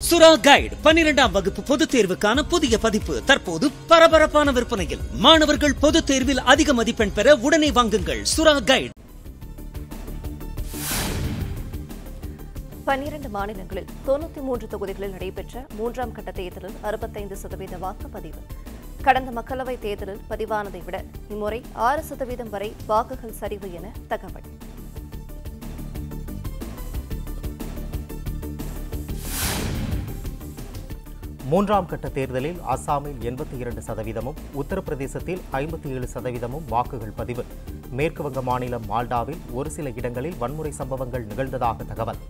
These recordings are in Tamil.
சுரா கைடு பன்னிரெண்டாம் வகுப்பு பொதுத் தேர்வுக்கான புதிய பதிப்பு தற்போது பரபரப்பான விற்பனையில் மாணவர்கள் பொதுத் தேர்வில் அதிக மதிப்பெண் பெற உடனே வாங்குங்கள் சுரா கைடு பன்னிரண்டு மாநிலங்களில் தொண்ணூத்தி மூன்று தொகுதிகளில் நடைபெற்ற மூன்றாம் கட்ட தேர்தலில் அறுபத்தைந்து சதவீத வாக்குப்பதிவு கடந்த மக்களவைத் தேர்தலில் பதிவானதை விட இம்முறை ஆறு சதவீதம் வரை வாக்குகள் சரிவு என தகவல் மூன்றாம் கட்ட தேர்தலில் அஸ்ஸாமில் எண்பத்தி இரண்டு சதவீதமும் உத்தரப்பிரதேசத்தில் ஐம்பத்தி ஏழு சதவீதமும் வாக்குகள் பதிவு மேற்கு வங்க மாநிலம் மால்டாவில் ஒரு சில இடங்களில் வன்முறை சம்பவங்கள் நிகழ்ந்ததாக தகவல்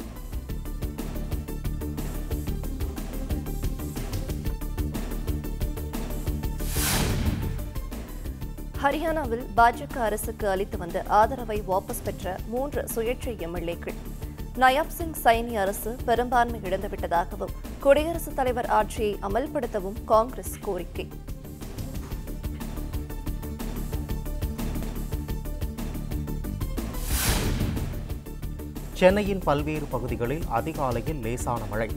ஹரியானாவில் பாஜக அரசுக்கு அளித்து வந்த ஆதரவை வாபஸ் பெற்ற மூன்று சுயேட்சை எம்எல்ஏக்கள் நயாப் சிங் சைனி அரசு பெரும்பான்மை இழந்துவிட்டதாகவும் குடியரசுத் தலைவர் ஆட்சியை அமல்படுத்தவும் காங்கிரஸ் கோரிக்கை சென்னையின் பல்வேறு பகுதிகளில் அதிகாலையில் லேசான மழை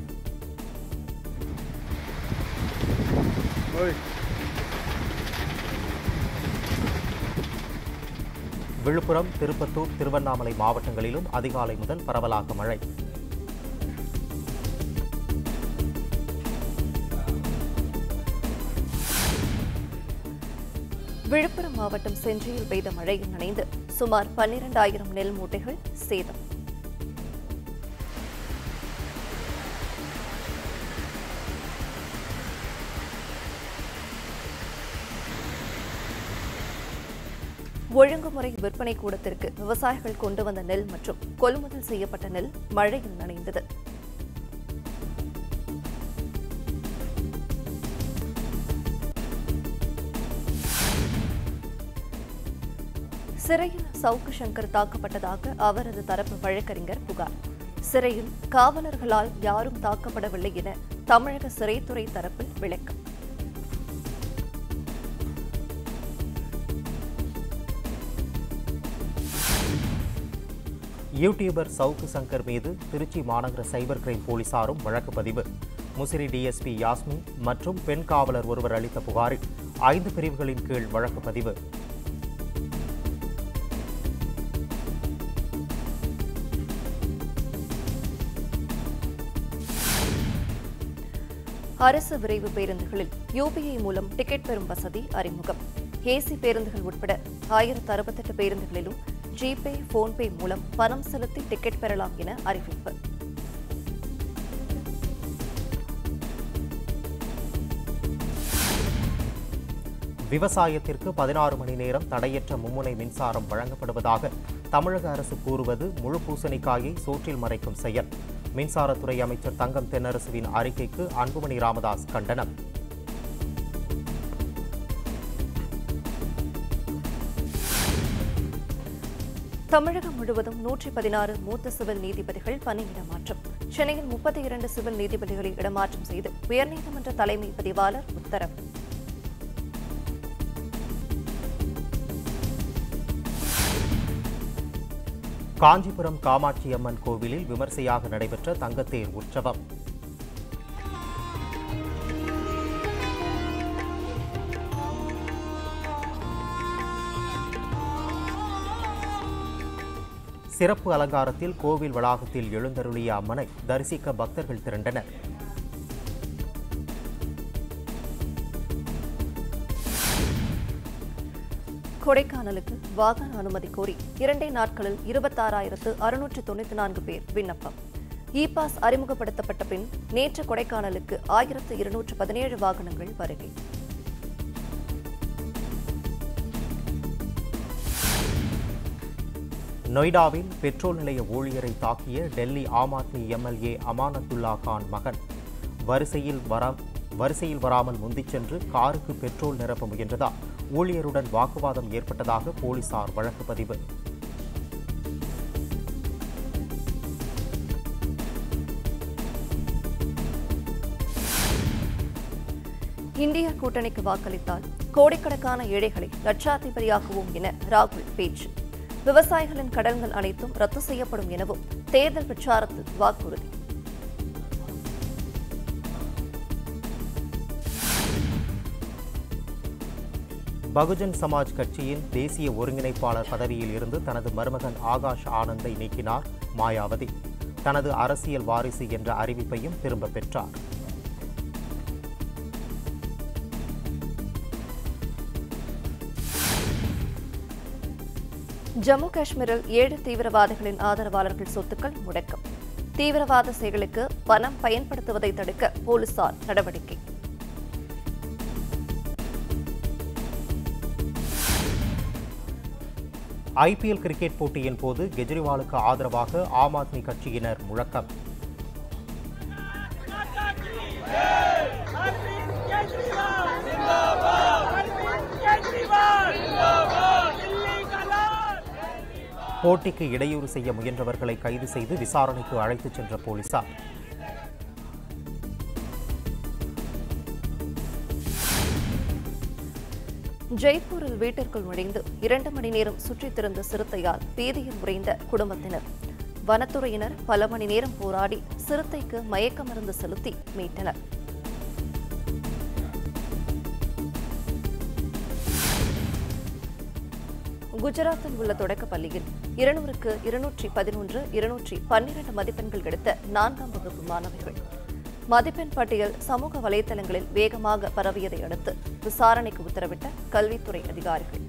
விழுப்புரம் திருப்பத்தூர் திருவண்ணாமலை மாவட்டங்களிலும் அதிகாலை முதல் பரவலாக மழை விழுப்புரம் மாவட்டம் செஞ்சியில் பெய்த மழையில் நனைந்து சுமார் பன்னிரண்டாயிரம் நெல் மூட்டைகள் சேதம் ஒழுங்குமுறை விற்பனை கூடத்திற்கு விவசாயிகள் கொண்டு வந்த நெல் மற்றும் கொள்முதல் செய்யப்பட்ட நெல் மழையில் நனைந்தது சிறையில் சவுக்கு சங்கர் தாக்கப்பட்டதாக அவரது தரப்பு வழக்கறிஞர் புகார் சிறையில் காவலர்களால் யாரும் தாக்கப்படவில்லை என தமிழக சிறைத்துறை தரப்பில் விளக்கம் யூடியூபர் சவுக்கு சங்கர் மீது திருச்சி மாநகர சைபர் கிரைம் போலீசாரும் வழக்கு பதிவு முசிறி டிஎஸ்பி யாஸ்மின் மற்றும் பெண் காவலர் ஒருவர் அளித்த புகாரில் ஐந்து பிரிவுகளின் கீழ் வழக்கு பதிவு அரசு விரைவு பேருந்துகளில் யூபிஐ மூலம் டிக்கெட் பெறும் வசதி அறிமுகம் ஏசி பேருந்துகள் உட்பட ஆயிரத்து அறுபத்தெட்டு பேருந்துகளிலும் ஜிபே போன்பே மூலம் பணம் செலுத்தி டிக்கெட் பெறலாம் என அறிவிப்பு விவசாயத்திற்கு பதினாறு மணி நேரம் தடையற்ற மும்முனை மின்சாரம் வழங்கப்படுவதாக தமிழக அரசு கூறுவது முழு பூசணிக்காயை சோற்றில் மறைக்கும் செயல் மின்சாரத்துறை அமைச்சர் தங்கம் தென்னரசுவின் அறிக்கைக்கு அன்புமணி ராமதாஸ் கண்டனம் தமிழகம் முழுவதும் நூற்றி பதினாறு மூத்த சிவில் நீதிபதிகள் பணியிட மாற்றம் சென்னையில் முப்பத்தி இரண்டு சிவில் நீதிபதிகளை இடமாற்றம் செய்து உயர்நீதிமன்ற தலைமை பதிவாளர் உத்தரவு காஞ்சிபுரம் காமாட்சி அம்மன் கோவிலில் விமர்சையாக நடைபெற்ற தங்கத்தேர் உற்சவம் சிறப்பு அலங்காரத்தில் கோவில் வளாகத்தில் எழுந்தருளிய அம்மனை தரிசிக்க பக்தர்கள் திரண்டனர் கொடைக்கானலுக்கு வாகன அனுமதி கோரி இரண்டே நாட்களில் இருபத்தாறாயிரத்து அறுநூற்று தொண்ணூற்றி நான்கு பேர் விண்ணப்பம் இ பாஸ் அறிமுகப்படுத்தப்பட்ட பின் நேற்று கொடைக்கானலுக்கு ஆயிரத்து இருநூற்று பதினேழு வாகனங்கள் வருகை நொய்டாவில் பெட்ரோல் நிலைய ஊழியரை தாக்கிய டெல்லி ஆம் ஆத்மி எம்எல்ஏ அமானத்துல்லா கான் மகன் வரிசையில் வரா வரிசையில் வராமல் முந்திச் சென்று காருக்கு பெட்ரோல் நிரப்ப முயன்றதால் ஊழியருடன் வாக்குவாதம் ஏற்பட்டதாக போலீசார் வழக்கு பதிவு இந்தியா கூட்டணிக்கு வாக்களித்தால் கோடிக்கணக்கான ஏழைகளை லட்சாதிபதியாக்குவோம் என ராகுல் பேச்சு விவசாயிகளின் கடன்கள் அனைத்தும் ரத்து செய்யப்படும் எனவும் தேர்தல் பிரச்சாரத்தில் வாக்குறுதி பகுஜன் சமாஜ் கட்சியின் தேசிய ஒருங்கிணைப்பாளர் பதவியில் இருந்து தனது மருமகன் ஆகாஷ் ஆனந்தை நீக்கினார் மாயாவதி தனது அரசியல் வாரிசு என்ற அறிவிப்பையும் திரும்பப் பெற்றார் ஜம்மு காஷ்மீரில் ஏழு தீவிரவாதிகளின் ஆதரவாளர்கள் சொத்துக்கள் முடக்கம் தீவிரவாத செயலுக்கு பணம் பயன்படுத்துவதை தடுக்க போலீசார் நடவடிக்கை ஐபிஎல் கிரிக்கெட் போட்டியின் போது கெஜ்ரிவாலுக்கு ஆதரவாக ஆம் ஆத்மி கட்சியினர் முழக்கம் போட்டிக்கு இடையூறு செய்ய முயன்றவர்களை கைது செய்து விசாரணைக்கு அழைத்துச் சென்ற போலீசார் ஜெய்ப்பூரில் வீட்டிற்குள் நுழைந்து இரண்டு மணி நேரம் சுற்றித் திரிந்த சிறுத்தையால் பீதியில் உறைந்த குடும்பத்தினர் வனத்துறையினர் பல மணி நேரம் போராடி சிறுத்தைக்கு மயக்க மருந்து செலுத்தி மீட்டனர் குஜராத்தில் உள்ள தொடக்கப் பள்ளியில் இருநூறுக்கு இருநூற்றி பதினொன்று இருநூற்றி பன்னிரண்டு மதிப்பெண்கள் எடுத்த நான்காம் வகுப்பு மாணவிகள் மதிப்பெண் பட்டியல் சமூக வலைதளங்களில் வேகமாக பரவியதை அடுத்து விசாரணைக்கு உத்தரவிட்ட கல்வித்துறை அதிகாரிகள்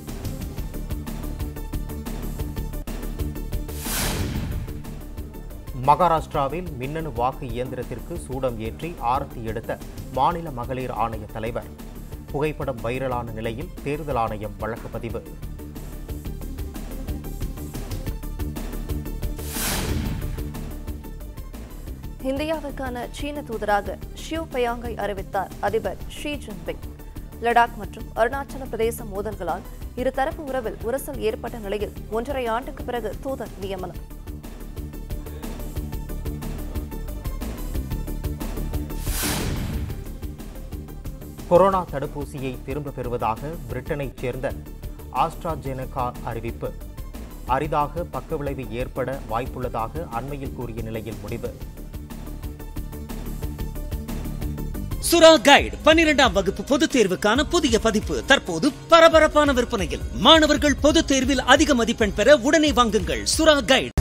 மகாராஷ்டிராவில் மின்னணு வாக்கு இயந்திரத்திற்கு சூடம் ஏற்றி ஆரத்தி எடுத்த மாநில மகளிர் ஆணைய தலைவர் புகைப்படம் வைரலான நிலையில் தேர்தல் ஆணையம் வழக்கு பதிவு இந்தியாவுக்கான சீன தூதராக ஷியூ பயாங்கை அறிவித்தார் அதிபர் ஷி ஜின்பிங் லடாக் மற்றும் அருணாச்சல பிரதேச மோதல்களால் இருதரப்பு உறவில் உரசல் ஏற்பட்ட நிலையில் ஒன்றரை ஆண்டுக்கு பிறகு தூதர் நியமனம் கொரோனா தடுப்பூசியை திரும்ப பெறுவதாக பிரிட்டனைச் சேர்ந்த ஆஸ்ட்ராஜெனகா அறிவிப்பு அரிதாக பக்கவிளைவு ஏற்பட வாய்ப்புள்ளதாக அண்மையில் கூறிய நிலையில் முடிவு சுறா கைடு பன்னிரெண்டாம் வகுப்பு பொதுத் தேர்வுக்கான புதிய பதிப்பு தற்போது பரபரப்பான விற்பனையில் மாணவர்கள் பொதுத் தேர்வில் அதிக மதிப்பெண் பெற உடனே வாங்குங்கள் சுறா கைடு